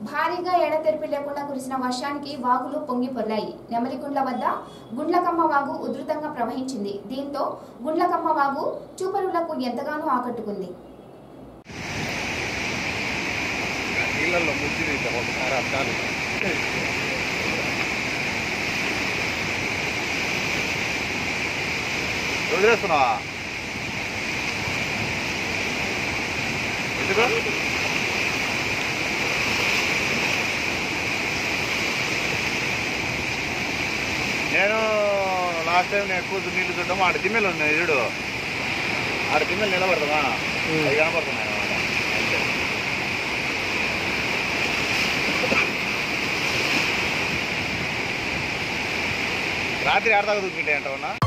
భారీగా ఎడతెరిపి లేకుండా కురిసిన వర్షానికి వాగులు పొంగి పొర్లాయి నెమలిగుండ్ల వద్ద గుండ్లకమ్మ వాగు ఉధృతంగా ప్రవహించింది దీంతో గుండ్లకమ్మ వాగు చూపరులకు ఎంతగానో ఆకట్టుకుంది నీళ్ళల్లో ముగ్గురు ఒకసారి అర్థాలు వదిలేస్తున్నావా ఎందుకు నేను లాస్ట్ టైం నేను ఎక్కువ నీళ్ళు చూడడం ఆడ దిమ్మెలు ఉన్నాయి చూడు ఆడ దిమ్మెలు నిలబడతామా అవి కనపడుతున్నాయి అన్నమాట అంతే రాత్రి ఆడదాకా దూకుంటే అంటావన్నా